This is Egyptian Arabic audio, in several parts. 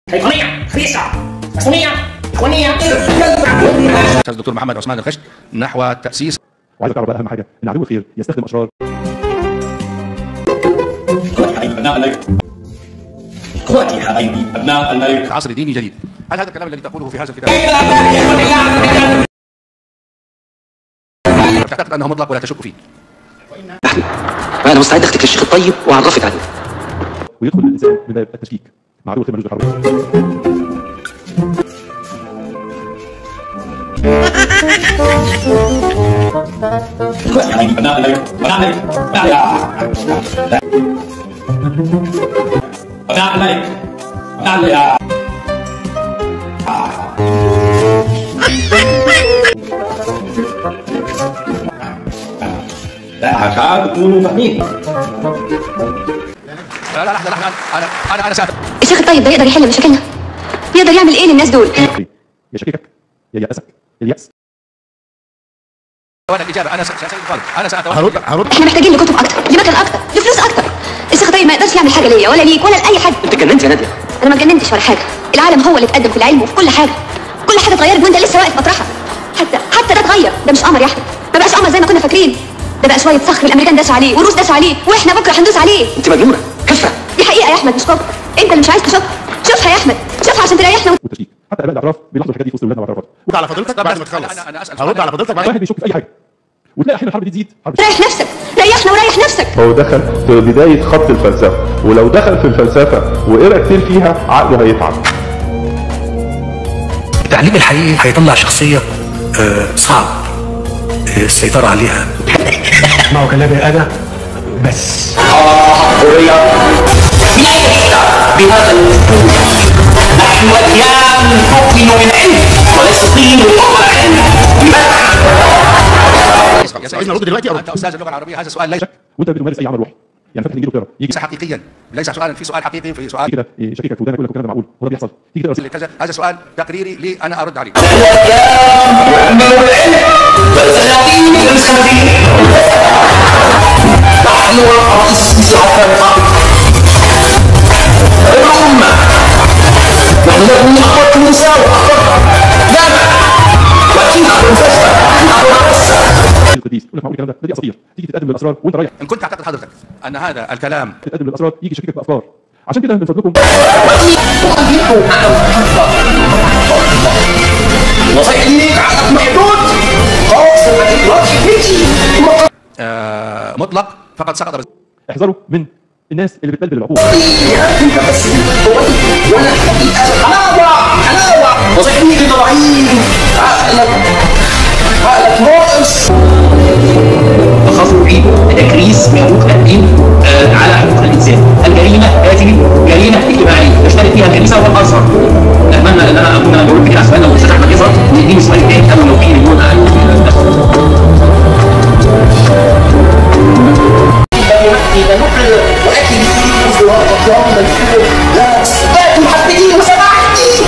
حيوانية خبيثة مسؤولية إخوانية الاستاذ الدكتور محمد عثمان الخشت نحو تاسيس وعايز تعرف بقى اهم حاجه ان عدو الخير يستخدم اشرار اخوتي حبايبي ابناء الملك اخوتي حبايبي ابناء الملك عصر ديني جديد هل هذا الكلام الذي تقوله في هذا الكتاب تعتقد انه مطلق ولا تشك فيه انا مستعد اخدك للشيخ الطيب واعرفك عليه ويدخل الانسان من باب التشكيك مع عدو الخير ملوش بالحرب اخوتي حبايبي ابناء الملك ابناء الملك ابناء ابناء الملك ابناء الملك لا عشان تكونوا فاهمين لا لا لحظه لحظه انا انا انا سافر الشيخ الطيب ده يقدر يحل مشاكلنا يقدر يعمل ايه للناس دول يشككك يا يأسك اليأس وانا الاجابه انا س- ساسال الطالب انا ساتوقف هرد هرد احنا محتاجين لكتب اكتر لمكان اكتر لفلوس اكتر الشيخ الطيب ما يقدرش يعمل حاجه ليا ولا ليك ولا لاي حد انت اتجننت يا ناديه انا ما اتجننتش ولا حاجه العالم هو اللي اتقدم في العلم وفي كل حاجه كل حاجه اتغيرت وانت لسه واقف مطرحك حتى حتى ده اتغير ده مش قمر يا احمد ما بقاش قمر زي ما كنا فاكرين ده بقى شويه صخر الامريكان داسوا عليه والروس داسوا عليه واحنا بكره هندوس عليه انت مجنونه كفه دي حقيقه يا احمد مش كفر انت اللي مش عايز تشوفها شوفها يا احمد شوفها عشان تريحنا والتشكيك حتى اباء الاعراف بيلاحظوا الحاجات دي في وسط ولادنا واعرافات هرد على فضيلتك بعد ما تخلص أنا- أنا أسأل هرد سؤال. على فضيلتك بعد واحد بيشك في اي حاجه وتلاقي احيانا الحرب دي تزيد حرب ريح نفسك ريحنا وريح نفسك هو دخل في بداية خط الفلسفة ولو دخل في الفلسفة وقرا كتير فيها عقله هيتعب التعليم الحقيقي هيطلع شخصية آه، صعب آه، السيطرة عليها ما هو كلامي أنا بس بهذا الاسلوب نحن اديان نؤمن بالعلم ونستطيع الحكم العلم عايزني ارد دلوقتي ارد انت استاذ اللغه العربيه هذا سؤال ليس شك وانت بتمارس اي عمل روحي يعني فاكر انجيل وتقرا يجي ليس حقيقيا ليس سؤالا في سؤال حقيقي في سؤال كده يشككك في ودانك يقول لك الكلام ده معقول هو ده بيحصل تيجي تقرا كذا هذا سؤال تقريري لي انا ارد عليه نؤمن بالعلم والسلاطين بالمسكنتين نحن الرئيس حتى القائد الأمة نحن نبني أخوة النساء وأخوة لا وأكيد أخوة الفلسفة أخوة الفلسفة القديس يقول لك معقول الكلام ده ده دي اساطير تيجي تتقدم للاسرار وانت رايح ان كنت تعتقد حضرتك ان هذا الكلام تتقدم للاسرار يجي يشككك بافكار عشان كده من فضلكم وصيحيك على محدود خلاص ما تقدرش تمشي آه مطلق فقد سقط بس احذروا من الناس اللي بتبلبل العقول انت بس ولا الحقيقه حلاوه حلاوه وصيحيك ضعيف عقلك عقلك ناقص أخاف أعيد تكريس حقوق الدين آه، على حقوق الإنسان الجريمة هذه جريمة اجتماعية تشترك فيها الكنيسة والأزهر أتمنى أن أنا أكون أنا بقول كده سؤال لو الأستاذ أحمد يظهر يديني سؤال تاني أو لو في مليون لا استطعت محبتي وسماحتي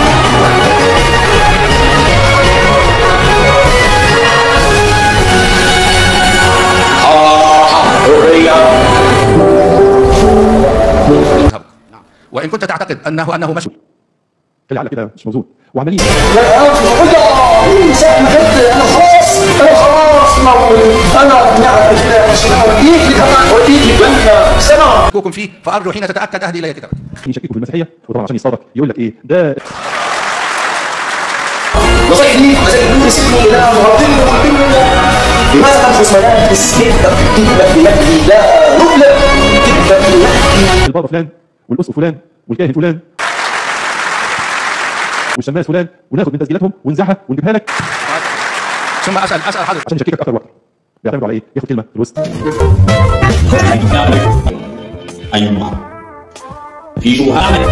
يذهب وان كنت تعتقد انه انه مسؤول خلي عقلك كده مش موزون وعمالين ساعة ما جبت انا خلاص انا خلاص انا نعم وديك لي كمان وديك لي جنة سنة شكوك فيه فارجو حين تتاكد اهدي الي كتابك يشككوا في المسيحيه وطبعا عشان يصطادك يقول لك ايه ده نصيحة ليك زي نور سيدي لا مرضين مرضين لماذا تنفس ملابس كذبة كذبة بمجدي لا نبلة كذبة بمجدي البابا فلان والاسقف فلان والكاهن فلان والشماس فلان وناخد من تسجيلاتهم ونزعها ونجيبها لك ثم اسال اسال حضرتك عشان يشككك اكتر واكتر بيعتمدوا على ايه؟ ياخد كلمه في الوسط أيوة في جهال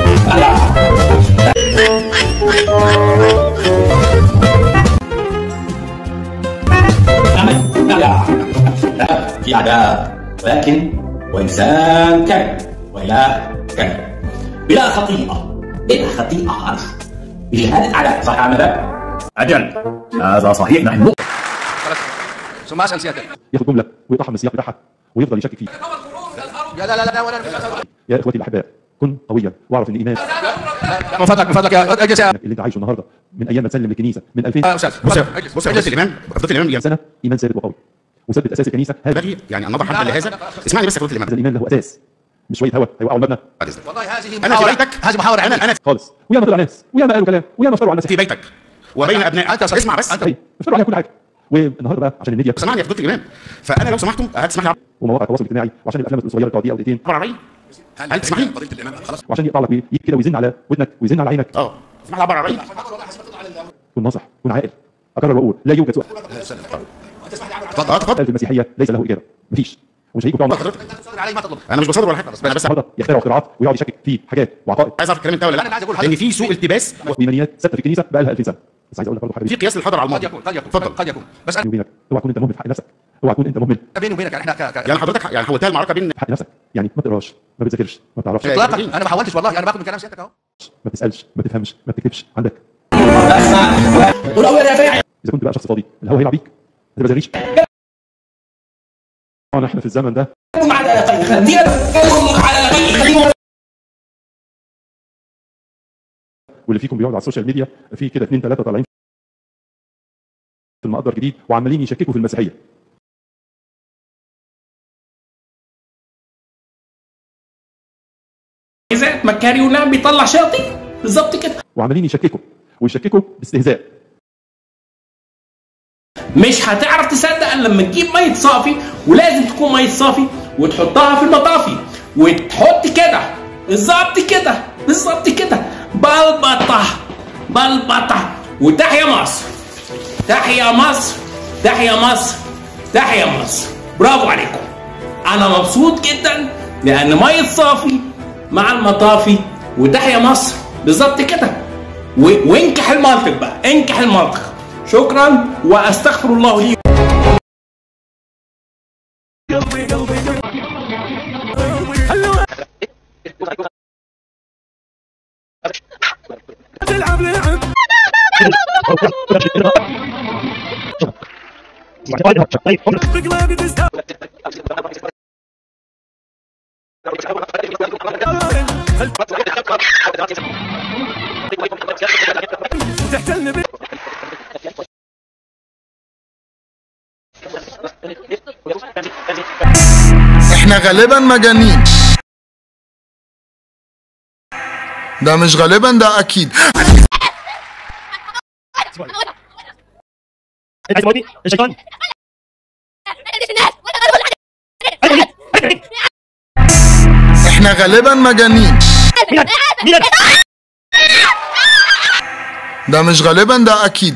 في عداء ولكن وإنسان كان وإله كان بلا خطيئة بلا خطيئة عرش بجهاد الأعداء صح يا عمدا؟ أجل هذا صحيح نحن خلاص. ثم اسال سيادتك ياخد جمله ويقطعها من السياق بتاعها ويفضل يشكك فيه يا لا لا لا ولا يا اخوتي الاحباء كن قويا واعرف ان الايمان من فضلك من فضلك يا اجلس يا اللي انت عايشه النهارده من ايام ما تسلم للكنيسه من 2000 استاذ بص يا اجلس بص يا اجلس فضيله الامام فضيله الامام يعني سنه ايمان ثابت وقوي وثبت اساس الكنيسه هذا ينبغي يعني ان نضع حد لهذا اسمعني بس يا فضيله الامام هذا الايمان له اساس مش شويه هوا هيوقعوا المبنى بعد اذنك والله هذه انا في محاورة بيتك هذه محاورة انا انا خالص وياما طلع ناس وياما قالوا كلام وياما افتروا على الناس في بيتك وبين ابنائك أنت يا أستاذ. اسمع بس أنت. صحيح افتروا عليها كل حاجه والنهارده بقى عشان الميديا سمعني يا فضيله الامام فانا لو سمحتم هتسمح لي ومواقع التواصل الاجتماعي وعشان الافلام القصيره بتاع دقيقه او دقيقتين عبر علي هل تسمح لي فضيلة الامام خلاص وعشان يقطع لك ويجي كده ويزن على ودنك ويزن على عينك اه تسمح لي عبر علي كن ناصح كن عاقل اكرر واقول لا يوجد سؤال اتفضل اتفضل في المسيحيه ليس له اجابه مفيش ومش هيجوا بتوع حضرتك علي ما تطلب انا مش بصادر ولا حاجه انا بس النهارده يخترعوا اختراعات ويقعد يشكك في حاجات وعقائد عايز اعرف الكلام انت ولا لا، أنا عايز لا أقول لان في سوء التباس وايمانيات ثابته في الكنيسه بقى لها 2000 سنه بس عايز اقول لك برضه حاجه في قياس للحضر على قد الماضي يكون قد يكون اتفضل قد يكون بس بيني وبينك اوعى تكون انت مهمل في حق نفسك اوعى تكون انت مهمل انا بيني وبينك يعني احنا ك- ك- يعني حضرتك يعني حولتها المعركه بين في حق نفسك يعني ما تقراش ما بتذاكرش ما بتعرفش لا. اطلاقا انا ما حاولتش والله انا باخد من كلام سيادتك اهو ما بتسالش ما تفهمش ما بتكتبش عندك ولو يا فاعل اذا كنت بقى شخص فاضي الهوا هيلعب بيك ما تبذليش طبعا احنا في الزمن ده على خدينا على خدينا واللي فيكم بيقعد على السوشيال ميديا في كده اثنين ثلاثه طالعين في المقدر جديد وعمالين يشككوا في المسيحيه إذا مكاري ونعم بيطلع شياطين بالظبط كده وعمالين يشككوا ويشككوا باستهزاء مش هتعرف تصدق الا لما تجيب ميه صافي ولازم تكون ميه صافي وتحطها في المطافي وتحط كده بالظبط كده بالظبط كده بلبطه بلبطه وتحيا مصر تحيا مصر تحيا مصر تحيا مصر برافو عليكم انا مبسوط جدا لان ميه صافي مع المطافي وتحيا مصر بالظبط كده و- وانكح المنطق بقى انكح المنطق شكرا واستغفر الله لي احنا غالبا مجانين ده مش غالبا ده اكيد احنا غالبا مجانين ده مش غالبا ده اكيد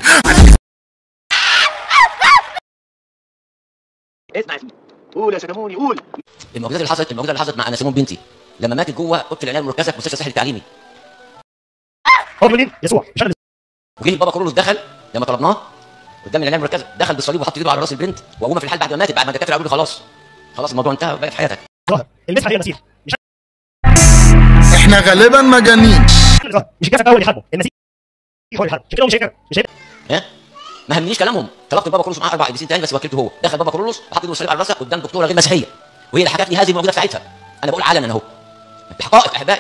المعجزات اللي حصلت المعجزه اللي حصلت مع اناسيمون بنتي لما ماتت جوه اوضه العنايه المركزه في مستشفى الساحل التعليمي هو منين؟ يسوع مش انا وجه بابا كورولوس دخل لما طلبناه قدام العنايه المركزه دخل بالصليب وحط ايده على راس البنت وابوها في الحال بعد ما ماتت بعد ما الدكاتره قالوا له خلاص خلاص الموضوع انتهى بقى في حياتك ظاهر المسحه هي المسيح مش احنا غالبا مجانين أنا. مش الجسد هو اللي حاربه المسيح هو اللي حاربه عشان كده هو مش هيقدر مش هيقدر ها ما همنيش كلامهم طلبت بابا كورولوس معاه اربع قديسين تاني بس وكلته هو دخل بابا كورولوس وحط ايده الصليب على راسها قدام دكتوره غير مسيحيه وهي اللي حكت لي هذه المعجزه بتاعتها انا بقول علنا اهو بحقائق احبائي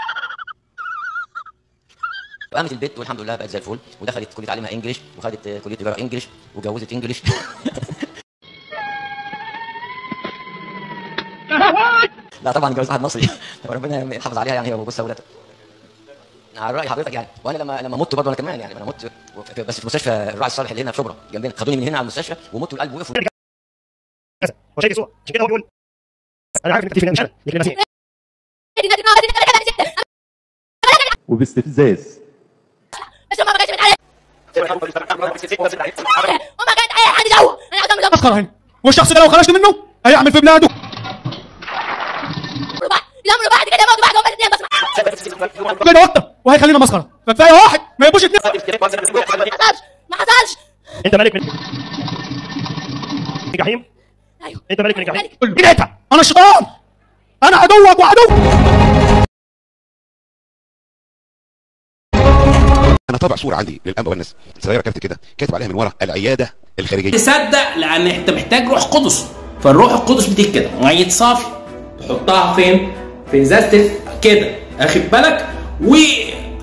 وقامت البنت والحمد لله بقت زي الفل ودخلت كليه تعليمها انجلش وخدت آه، كليه تجاره انجلش وجوزت انجلش لا طبعا جوز واحد مصري ربنا يحافظ عليها يعني هي وجوزها وولادها على راي حضرتك يعني وانا لما لما مت برضه انا كمان يعني انا مت في- بس في مستشفى الراعي الصالح اللي هنا في شبرا جنبنا خدوني من هنا على المستشفى ومت والقلب وقف هو شايف يسوع عشان كده هو بيقول انا عارف انك في مش انا لكن المسيح وباستفزاز مسخره هنا والشخص ده لو خرجت منه هيعمل في بلاده كده اكتر وهيخلينا مسخره فكفايه واحد ما يبقوش اتنين ما حصلش انت ملك من الجحيم ايوه انت ملك من الجحيم بدايتها انا الشيطان انا عدوك وعدو انا طابع صوره عندي للانبا والناس صغيره كانت كده كاتب عليها من ورا العياده الخارجيه تصدق لان انت محتاج روح قدس فالروح القدس بتيجي كده ميه صافي تحطها فين في ازازه كده اخد بالك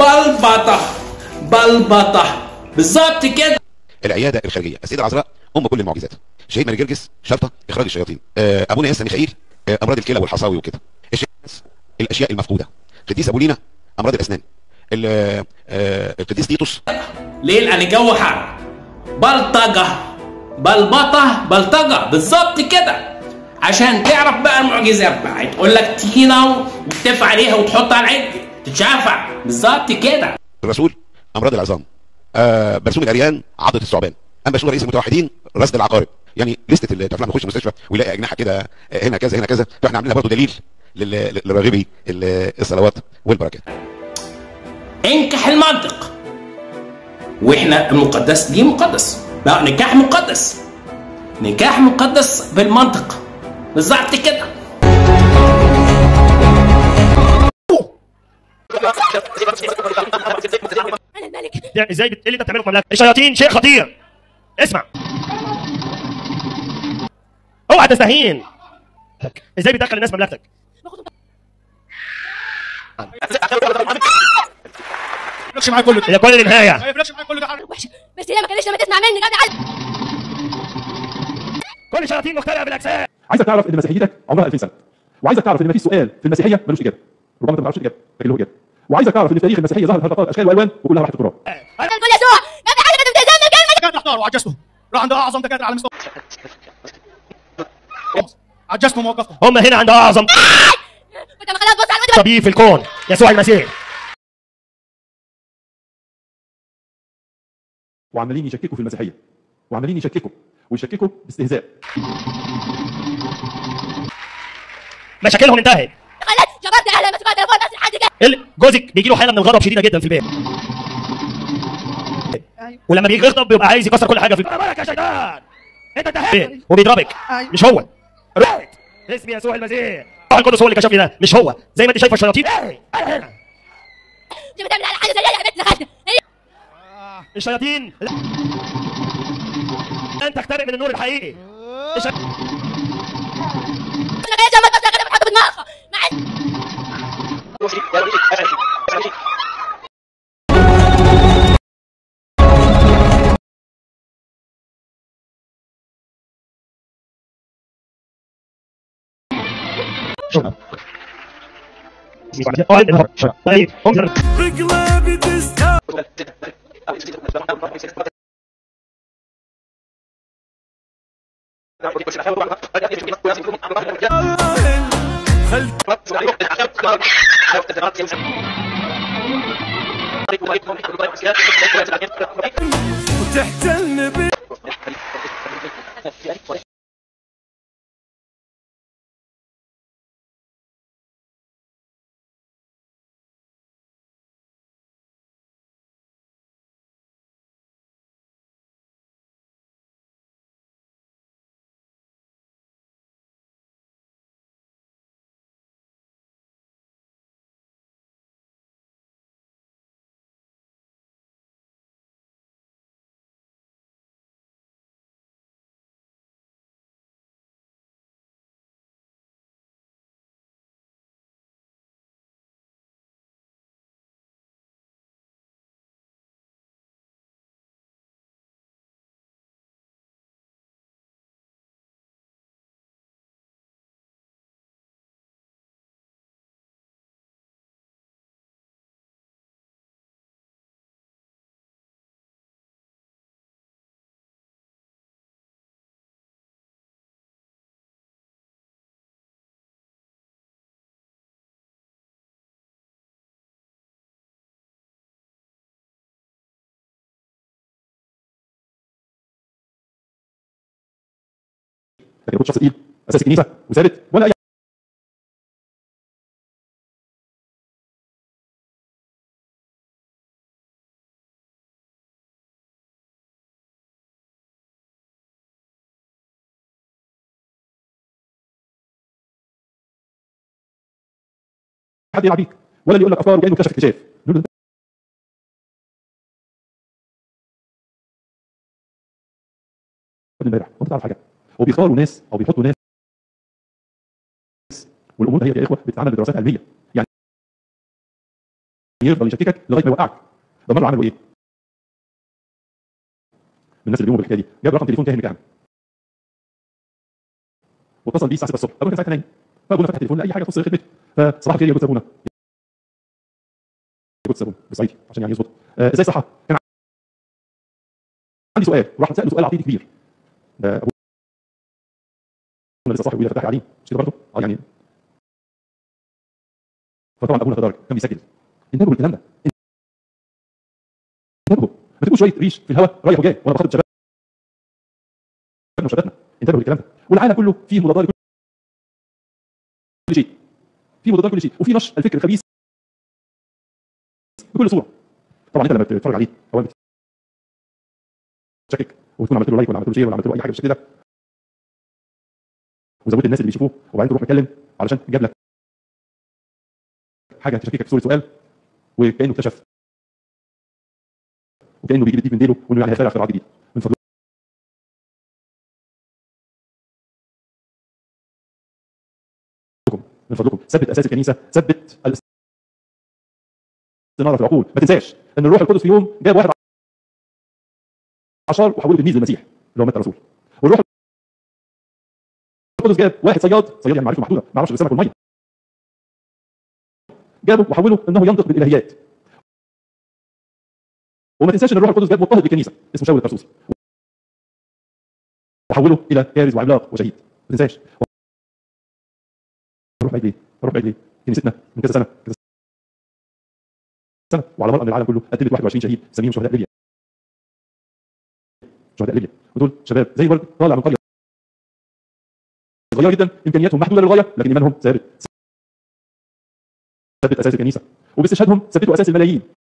بلبطه بلبطه بالظبط كده العياده الخارجيه السيده العذراء ام كل المعجزات شهيد ماري جرجس شرطه اخراج الشياطين آه، ابونا ياسر ميخائيل آه، امراض الكلى والحصاوي وكده الشيخ الاشياء المفقوده قديس ابو لينا امراض الاسنان ال- آه، آه، القديس تيتوس ليه لان الجو حر بلطجه بلبطه بلطجه بالظبط كده عشان تعرف بقى المعجزات بقى تقول لك تينا وتف عليها وتحط على العين تتشافع بالظبط كده الرسول امراض العظام آه، برسوم العريان عضله الثعبان اما بشوف رئيس المتوحدين رصد العقارب يعني لسته اللي تعرف لما يخش المستشفى ويلاقي اجنحه كده آه، هنا كذا هنا كذا فاحنا عاملين لها برضه دليل لل- لراغبي ال- الصلوات والبركات انكح المنطق واحنا المقدس دي مقدس بقى نكاح مقدس نكاح مقدس بالمنطق بالظبط كده انا الملك يعني ازاي بت... إيه اللي انت بتعمله في مملكه الشياطين شيء خطير اسمع اوعى تستهين ازاي بتدخل الناس مملكتك يفرقش معايا كله هي كل النهايه ما يفرقش معايا كله ده وحشه بس هي ما كانش لما تسمع مني انا عايز كل الشياطين مخترعه بالاجسام عايزك تعرف ان مسيحيتك عمرها 2000 سنه وعايزك تعرف ان مفيش سؤال في المسيحيه ملوش اجابه ربما انت ما تعرفش الاجابه لكن له اجابه وعايزك تعرف ان في تاريخ المسيحيه ظهرت هرطقات اشكال والوان وكلها راحت التراب انا بقول يسوع ما في حاجه كانت بتهزمني الكلمه دكاتره احتاروا وعجزتهم راح عند اعظم دكاتره على مستوى عجزتهم ووقفتهم هم هنا عند اعظم انت ما خلاص بص على الواد طبيب في الكون يسوع المسيح وعمالين يشككوا في المسيحيه وعمالين يشككوا ويشككوا باستهزاء مشاكلهم انتهت خلاص شبرت اهلا بس بعد تليفون بس حد جه ال- جوزك بيجي له حاله من الغضب شديده جدا في البيت ولما بيجي يغضب بيبقى عايز يكسر كل حاجه في البيت انا مالك يا شيطان انت انتهيت وبيضربك مش هو رايت اسم يسوع المسيح روح القدس هو اللي كشف لي ده مش هو زي ما انت شايفه الشياطين ايه انا هنا انت بتعمل على حاجه زيها يا بنت لخدت الشياطين لن تخترق من النور الحقيقي الش... انا جاي جنبك بس كده بتحط بدماغها مع وتحتلنا بي لكن كنت شخص تقيل اساس الكنيسه وثابت ولا اي حد يلعب بيك ولا اللي يقول لك افكار وكانه كشف اكتشاف نقول له ده امبارح وانت تعرف حاجه وبيختاروا ناس او بيحطوا ناس والامور هي يا اخوه بتتعمل بدراسات علميه يعني يفضل يشككك لغايه ما يوقعك ده مره عملوا ايه؟ من الناس اللي بيقوموا بالحكايه دي جاب رقم تليفون كاهن كهن واتصل بيه الساعه 6 الصبح ابونا كان ساعتها نايم فابونا فتح التليفون لاي حاجه تخص خدمته فصباح الخير يا جود ابونا يا جود ابونا بالصعيدي عشان يعني يظبط آه، ازاي صحه كان عندي سؤال وراح ساله سؤال عقيدي كبير ده ابونا لسه صاحي ويقول فتح عليم مش كده برضه اه يعني فطبعا ابونا تدارك كان بيسجل انتبهوا الكلام ده انتبهوا ما تبقوا شويه ريش في الهواء رايح وجاي وانا بخاطب شباب وشبابنا انتبهوا للكلام ده والعالم كله فيه مضادات لكل شيء فيه مضادات لكل شيء وفي نشر الفكر الخبيث بكل صوره طبعا انت لما تتفرج عليه اولا بتشكك وتكون عملت له لايك ولا عملت له شير ولا عملت له اي حاجه بالشكل ده وزودت الناس اللي بيشوفوه وبعدين تروح متكلم علشان جاب لك حاجه تشككك في صوره سؤال وكانه اكتشف وكانه بيجيب الديك من ديله وانه يعني هيخترع اختراع جديد من فضلكم من فضلكم ثبت اساس الكنيسه ثبت الاستناره في العقول ما تنساش ان الروح القدس في يوم جاب واحد عشر وحوله تلميذ للمسيح اللي هو متى الرسول والروح القدس جاب واحد صياد صياد يعني معرفه محدوده ما يعرفش السمك والميه جابه وحوله انه ينطق بالالهيات وما تنساش ان الروح القدس جاب مضطهد بالكنيسه اسمه شاول الترسوسي وحوله الى كارز وعملاق وشهيد ما تنساش نروح بعيد ليه؟ نروح بعيد ليه؟ كنيستنا من كذا سنه كذا سنه وعلى مرأى من العالم كله قدمت 21 شهيد سميهم شهداء ليبيا شهداء ليبيا ودول شباب زي الورد طالع من قريه صغيره جدا امكانياتهم محدوده للغايه لكن ايمانهم ثابت ثبت اساس الكنيسه وباستشهادهم ثبتوا اساس الملايين